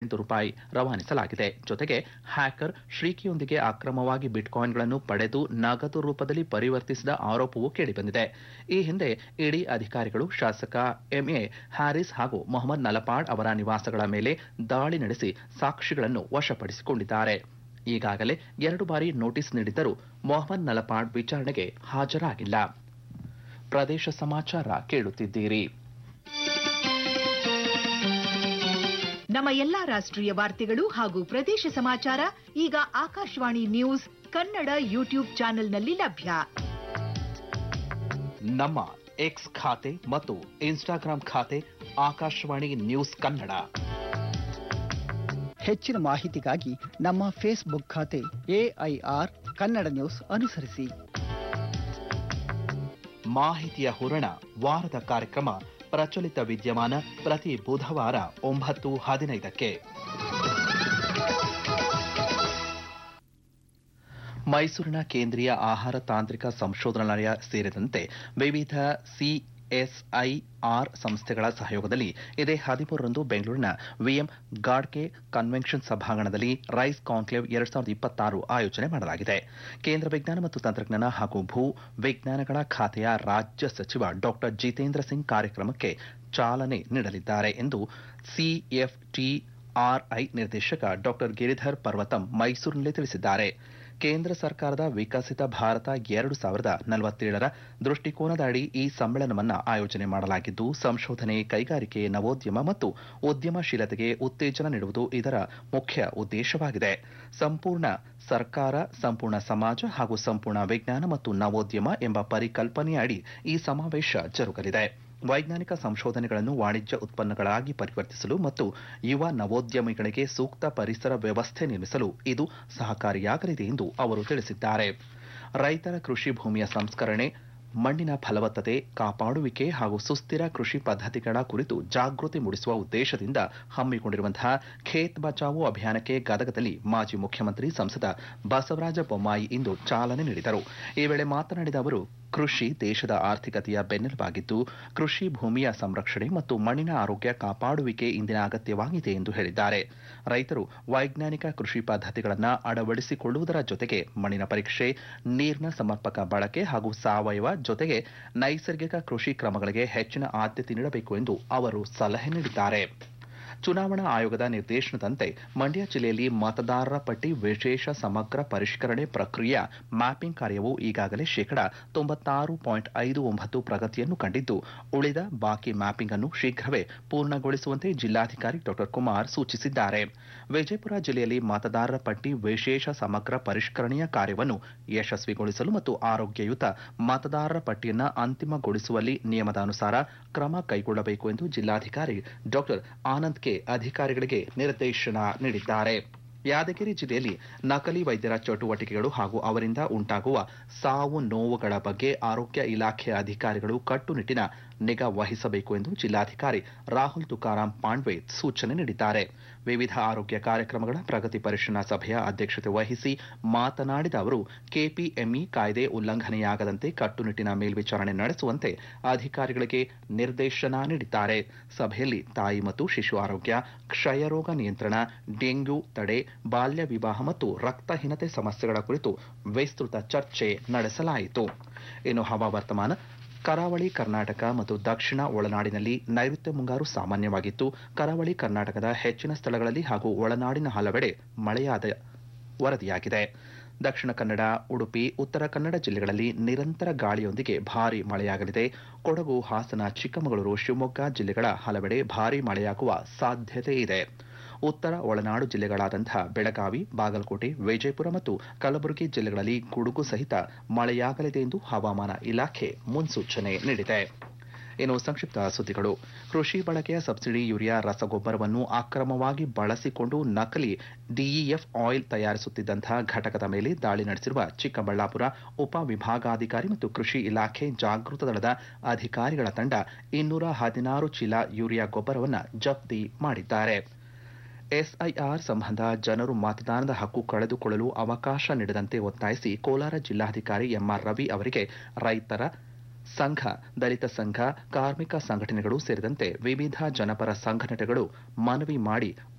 ರೂಪಾಯಿ ರವಾನಿಸಲಾಗಿದೆ ಜೊತೆಗೆ ಹ್ಯಾಕರ್ ಶ್ರೀಕಿಯೊಂದಿಗೆ ಅಕ್ರಮವಾಗಿ ಬಿಟ್ಕಾಯಿನ್ಗಳನ್ನು ಪಡೆದು ನಗದು ರೂಪದಲ್ಲಿ ಪರಿವರ್ತಿಸಿದ ಆರೋಪವೂ ಕೇಳಿಬಂದಿದೆ ಈ ಹಿಂದೆ ಇಡಿ ಅಧಿಕಾರಿಗಳು ಶಾಸಕ ಎಂಎ ಹ್ಯಾರಿಸ್ ಹಾಗೂ ಮೊಹಮ್ಮದ್ ನಲಪಾಡ್ ಅವರ ನಿವಾಸಗಳ ಮೇಲೆ ದಾಳಿ ನಡೆಸಿ ಸಾಕ್ಷಿಗಳನ್ನು ವಶಪಡಿಸಿಕೊಂಡಿದ್ದಾರೆ ಈಗಾಗಲೇ ಎರಡು ಬಾರಿ ನೋಟಿಸ್ ನೀಡಿದ್ದರೂ ಮೊಹಮ್ಮದ್ ನಲಪಾಡ್ ವಿಚಾರಣೆಗೆ ಹಾಜರಾಗಿಲ್ಲ ಪ್ರದೇಶ ಸಮಾಚಾರ ಕೇಳುತ್ತಿದ್ದೀರಿ ನಮ್ಮ ಎಲ್ಲಾ ರಾಷ್ಟ್ರೀಯ ವಾರ್ತೆಗಳು ಹಾಗೂ ಪ್ರದೇಶ ಸಮಾಚಾರ ಈಗ ಆಕಾಶವಾಣಿ ನ್ಯೂಸ್ ಕನ್ನಡ ಯೂಟ್ಯೂಬ್ ಚಾನೆಲ್ನಲ್ಲಿ ಲಭ್ಯ ನಮ್ಮ ಎಕ್ಸ್ ಖಾತೆ ಮತ್ತು ಇನ್ಸ್ಟಾಗ್ರಾಂ ಖಾತೆ ಆಕಾಶವಾಣಿ ನ್ಯೂಸ್ ಕನ್ನಡ ಹೆಚ್ಚಿನ ಮಾಹಿತಿಗಾಗಿ ನಮ್ಮ ಫೇಸ್ಬುಕ್ ಖಾತೆ ಎಐಆರ್ ಕನ್ನಡ ನ್ಯೂಸ್ ಅನುಸರಿಸಿ ಮಾಹಿತಿಯ ಹೂರಣ ವಾರದ ಕಾರ್ಯಕ್ರಮ ಪ್ರಚಲಿತ ವಿದ್ಯಮಾನ ಪ್ರತಿ ಬುಧವಾರ ಒಂಬತ್ತು ಹದಿನೈದಕ್ಕೆ ಮೈಸೂರಿನ ಕೇಂದ್ರೀಯ ಆಹಾರ ತಾಂತ್ರಿಕ ಸಂಶೋಧನಾಲಯ ಸೇರಿದಂತೆ ವಿವಿಧ ಸಿಎಸ್ಐಆರ್ ಸಂಸ್ಥೆಗಳ ಸಹಯೋಗದಲ್ಲಿ ಇದೇ ಹದಿಮೂರರಂದು ಬೆಂಗಳೂರಿನ ವಿಎಂ ಗಾಡ್ಕೆ ಕನ್ವೆನ್ಷನ್ ಸಭಾಂಗಣದಲ್ಲಿ ರೈಸ್ ಕಾನ್ಕ್ಲೇವ್ ಎರಡ್ ಸಾವಿರದ ಇಪ್ಪತ್ತಾರು ಆಯೋಜನೆ ಮಾಡಲಾಗಿದೆ ಕೇಂದ್ರ ವಿಜ್ಞಾನ ಮತ್ತು ತಂತ್ರಜ್ಞಾನ ಹಾಗೂ ಭೂ ವಿಜ್ಞಾನಗಳ ಖಾತೆಯ ರಾಜ್ಯ ಸಚಿವ ಡಾಕ್ಟರ್ ಜಿತೇಂದ್ರ ಸಿಂಗ್ ಕಾರ್ಯಕ್ರಮಕ್ಕೆ ಚಾಲನೆ ನೀಡಲಿದ್ದಾರೆ ಎಂದು ಸಿಎಫ್ಟಿಆರ್ಐ ನಿರ್ದೇಶಕ ಡಾಕ್ಟರ್ ಗಿರಿಧರ್ ಪರ್ವತಂ ಮೈಸೂರಿನಲ್ಲಿ ತಿಳಿಸಿದ್ದಾರೆ ಕೇಂದ್ರ ಸರ್ಕಾರದ ವಿಕಸಿತ ಭಾರತ ಎರಡು ಸಾವಿರದ ನಲವತ್ತೇಳರ ದೃಷ್ಟಿಕೋನದ ಅಡಿ ಈ ಸಮ್ಮೇಳನವನ್ನು ಆಯೋಜನೆ ಮಾಡಲಾಗಿದ್ದು ಸಂಶೋಧನೆ ಕೈಗಾರಿಕೆ ನವೋದ್ಯಮ ಮತ್ತು ಉದ್ಯಮಶೀಲತೆಗೆ ಉತ್ತೇಜನ ನೀಡುವುದು ಇದರ ಮುಖ್ಯ ಉದ್ದೇಶವಾಗಿದೆ ಸಂಪೂರ್ಣ ಸರ್ಕಾರ ಸಂಪೂರ್ಣ ಸಮಾಜ ಹಾಗೂ ಸಂಪೂರ್ಣ ವಿಜ್ಞಾನ ಮತ್ತು ನವೋದ್ಯಮ ಎಂಬ ಪರಿಕಲ್ಪನೆಯ ಅಡಿ ಈ ಸಮಾವೇಶ ಜರುಗಲಿದೆ ವೈಜ್ಞಾನಿಕ ಸಂಶೋಧನೆಗಳನ್ನು ವಾಣಿಜ್ಯ ಉತ್ಪನ್ನಗಳಾಗಿ ಪರಿವರ್ತಿಸಲು ಮತ್ತು ಯುವ ನವೋದ್ಯಮಿಗಳಿಗೆ ಸೂಕ್ತ ಪರಿಸರ ವ್ಯವಸ್ಥೆ ನಿರ್ಮಿಸಲು ಇದು ಸಹಕಾರಿಯಾಗಲಿದೆ ಎಂದು ಅವರು ತಿಳಿಸಿದ್ದಾರೆ ರೈತರ ಕೃಷಿ ಭೂಮಿಯ ಸಂಸ್ಕರಣೆ ಮಣ್ಣಿನ ಫಲವತ್ತತೆ ಕಾಪಾಡುವಿಕೆ ಹಾಗೂ ಸುಸ್ಥಿರ ಕೃಷಿ ಪದ್ಧತಿಗಳ ಕುರಿತು ಜಾಗೃತಿ ಮೂಡಿಸುವ ಉದ್ದೇಶದಿಂದ ಹಮ್ಮಿಕೊಂಡಿರುವಂತಹ ಖೇತ್ ಬಚಾವೋ ಅಭಿಯಾನಕ್ಕೆ ಗದಗದಲ್ಲಿ ಮಾಜಿ ಮುಖ್ಯಮಂತ್ರಿ ಸಂಸದ ಬಸವರಾಜ ಬೊಮ್ಮಾಯಿ ಇಂದು ಚಾಲನೆ ನೀಡಿದರು ಈ ವೇಳೆ ಮಾತನಾಡಿದ ಅವರು ಕೃಷಿ ದೇಶದ ಆರ್ಥಿಕತೆಯ ಬೆನ್ನೆಲುಬಾಗಿದ್ದು ಕೃಷಿ ಭೂಮಿಯ ಸಂರಕ್ಷಣೆ ಮತ್ತು ಮಣ್ಣಿನ ಆರೋಗ್ಯ ಕಾಪಾಡುವಿಕೆ ಇಂದಿನ ಅಗತ್ಯವಾಗಿದೆ ಎಂದು ಹೇಳಿದ್ದಾರೆ ರೈತರು ವೈಜ್ಞಾನಿಕ ಕೃಷಿ ಪದ್ಧತಿಗಳನ್ನು ಅಳವಡಿಸಿಕೊಳ್ಳುವುದರ ಜೊತೆಗೆ ಮಣ್ಣಿನ ಪರೀಕ್ಷೆ ನೀರಿನ ಸಮರ್ಪಕ ಬಳಕೆ ಹಾಗೂ ಸಾವಯವ ಜೊತೆಗೆ ನೈಸರ್ಗಿಕ ಕೃಷಿ ಕ್ರಮಗಳಿಗೆ ಹೆಚ್ಚಿನ ಆದ್ಯತೆ ನೀಡಬೇಕು ಎಂದು ಅವರು ಸಲಹೆ ನೀಡಿದ್ದಾರೆ ಚುನಾವಣಾ ಆಯೋಗದ ನಿರ್ದೇಶನದಂತೆ ಮಂಡ್ಯ ಜಿಲ್ಲೆಯಲ್ಲಿ ಮತದಾರರ ಪಟ್ಟಿ ವಿಶೇಷ ಸಮಗ್ರ ಪರಿಷ್ಕರಣೆ ಪ್ರಕ್ರಿಯೆಯ ಮ್ಯಾಪಿಂಗ್ ಕಾರ್ಯವು ಈಗಾಗಲೇ ಶೇಕಡ ತೊಂಬತ್ತಾರು ಪಾಯಿಂಟ್ ಐದು ಒಂಬತ್ತು ಪ್ರಗತಿಯನ್ನು ಕಂಡಿದ್ದು ಉಳಿದ ಬಾಕಿ ಮ್ಯಾಪಿಂಗ್ ಅನ್ನು ಶೀಘ್ರವೇ ಪೂರ್ಣಗೊಳಿಸುವಂತೆ ಜಿಲ್ಲಾಧಿಕಾರಿ ಡಾಕ್ಟರ್ ಕುಮಾರ್ ಸೂಚಿಸಿದ್ದಾರೆ ವಿಜಯಪುರ ಜಿಲ್ಲೆಯಲ್ಲಿ ಮತದಾರರ ಪಟ್ಟಿ ವಿಶೇಷ ಸಮಗ್ರ ಪರಿಷ್ಕರಣೆಯ ಕಾರ್ಯವನ್ನು ಯಶಸ್ವಿಗೊಳಿಸಲು ಮತ್ತು ಆರೋಗ್ಯಯುತ ಮತದಾರರ ಪಟ್ಟಿಯನ್ನು ಅಂತಿಮಗೊಳಿಸುವಲ್ಲಿ ನಿಯಮದಾನುಸಾರ ಕ್ರಮ ಕೈಗೊಳ್ಳಬೇಕು ಎಂದು ಜಿಲ್ಲಾಧಿಕಾರಿ ಡಾಕ್ಟರ್ ಆನಂದ್ ಕೆ ಅಧಿಕಾರಿಗಳಿಗೆ ನಿರ್ದೇಶನ ನೀಡಿದ್ದಾರೆ ಯಾದಗಿರಿ ಜಿಲ್ಲೆಯಲ್ಲಿ ನಕಲಿ ವೈದ್ಯರ ಚಟುವಟಿಕೆಗಳು ಹಾಗೂ ಅವರಿಂದ ಉಂಟಾಗುವ ಸಾವು ನೋವುಗಳ ಬಗ್ಗೆ ಆರೋಗ್ಯ ಇಲಾಖೆಯ ಅಧಿಕಾರಿಗಳು ಕಟ್ಟುನಿಟ್ಟಿನ ನಿಗಾ ವಹಿಸಬೇಕು ಎಂದು ಜಿಲ್ಲಾಧಿಕಾರಿ ರಾಹುಲ್ ತುಕಾರಾಂ ಪಾಂಡ್ವೆ ಸೂಚನೆ ನೀಡಿದ್ದಾರೆ ವಿವಿಧ ಆರೋಗ್ಯ ಕಾರ್ಯಕ್ರಮಗಳ ಪ್ರಗತಿ ಪರಿಶೀಲನಾ ಸಭೆಯ ಅಧ್ಯಕ್ಷತೆ ವಹಿಸಿ ಮಾತನಾಡಿದ ಅವರು ಕೆಪಿಎಂಇ ಕಾಯ್ದೆ ಉಲ್ಲಂಘನೆಯಾಗದಂತೆ ಕಟ್ಟುನಿಟ್ಟಿನ ಮೇಲ್ವಿಚಾರಣೆ ನಡೆಸುವಂತೆ ಅಧಿಕಾರಿಗಳಿಗೆ ನಿರ್ದೇಶನ ನೀಡಿದ್ದಾರೆ ಸಭೆಯಲ್ಲಿ ತಾಯಿ ಮತ್ತು ಶಿಶು ಆರೋಗ್ಯ ಕ್ಷಯರೋಗ ನಿಯಂತ್ರಣ ಡೆಂಗ್ಯೂ ತಡೆ ಬಾಲ್ಯ ವಿವಾಹ ಮತ್ತು ರಕ್ತಹೀನತೆ ಸಮಸ್ಯೆಗಳ ಕುರಿತು ವಿಸ್ತೃತ ಚರ್ಚೆ ನಡೆಸಲಾಯಿತು ಇನ್ನು ಹವಾವರ್ತಮಾನ ಕರಾವಳಿ ಕರ್ನಾಟಕ ಮತ್ತು ದಕ್ಷಿಣ ಒಳನಾಡಿನಲ್ಲಿ ನೈಋತ್ಯ ಮುಂಗಾರು ಸಾಮಾನ್ಯವಾಗಿತ್ತು ಕರಾವಳಿ ಕರ್ನಾಟಕದ ಹೆಚ್ಚಿನ ಸ್ಥಳಗಳಲ್ಲಿ ಹಾಗೂ ಒಳನಾಡಿನ ಹಲವೆಡೆ ಮಳೆಯಾದ ವರದಿಯಾಗಿದೆ ದಕ್ಷಿಣ ಕನ್ನಡ ಉಡುಪಿ ಉತ್ತರ ಕನ್ನಡ ಜಿಲ್ಲೆಗಳಲ್ಲಿ ನಿರಂತರ ಗಾಳಿಯೊಂದಿಗೆ ಭಾರೀ ಮಳೆಯಾಗಲಿದೆ ಕೊಡಗು ಹಾಸನ ಚಿಕ್ಕಮಗಳೂರು ಶಿವಮೊಗ್ಗ ಜಿಲ್ಲೆಗಳ ಹಲವೆಡೆ ಭಾರೀ ಮಳೆಯಾಗುವ ಸಾಧ್ಯತೆ ಇದೆ ಉತ್ತರ ಒಳನಾಡು ಜಿಲ್ಲೆಗಳಾದಂತಹ ಬೆಳಗಾವಿ ಬಾಗಲಕೋಟೆ ವಿಜಯಪುರ ಮತ್ತು ಕಲಬುರಗಿ ಜಿಲ್ಲೆಗಳಲ್ಲಿ ಗುಡುಗು ಸಹಿತ ಮಳೆಯಾಗಲಿದೆ ಎಂದು ಹವಾಮಾನ ಇಲಾಖೆ ಮುನ್ಸೂಚನೆ ನೀಡಿದೆ ಇನ್ನು ಸಂಕ್ಷಿಪ್ತ ಸುದ್ದಿಗಳು ಕೃಷಿ ಬಳಕೆಯ ಸಬ್ಸಿಡಿ ಯೂರಿಯಾ ರಸಗೊಬ್ಬರವನ್ನು ಅಕ್ರಮವಾಗಿ ಬಳಸಿಕೊಂಡು ನಕಲಿ ಡಿಇಎಫ್ ಆಯಿಲ್ ತಯಾರಿಸುತ್ತಿದ್ದಂತಹ ಘಟಕದ ಮೇಲೆ ದಾಳಿ ನಡೆಸಿರುವ ಚಿಕ್ಕಬಳ್ಳಾಪುರ ಉಪವಿಭಾಗಾಧಿಕಾರಿ ಮತ್ತು ಕೃಷಿ ಇಲಾಖೆ ಜಾಗೃತ ದಳದ ಅಧಿಕಾರಿಗಳ ತಂಡ ಇನ್ನೂರ ಹದಿನಾರು ಚೀಲ ಯೂರಿಯಾ ಗೊಬ್ಬರವನ್ನು ಜಪ್ತಿ ಮಾಡಿದ್ದಾರೆ ಎಸ್ಐಆರ್ ಸಂಬಂಧ ಜನರು ಮತದಾನದ ಹಕ್ಕು ಕಳೆದುಕೊಳ್ಳಲು ಅವಕಾಶ ನೀಡದಂತೆ ಒತ್ತಾಯಿಸಿ ಕೋಲಾರ ಜಿಲ್ಲಾಧಿಕಾರಿ ಎಂಆರ್ ರವಿ ಅವರಿಗೆ ರೈತರ ಸಂಘ ದಲಿತ ಸಂಘ ಕಾರ್ಮಿಕ ಸಂಘಟನೆಗಳು ಸೇರಿದಂತೆ ವಿವಿಧ ಜನಪರ ಸಂಘಟನೆಗಳು ಮನವಿ ಮಾಡಿ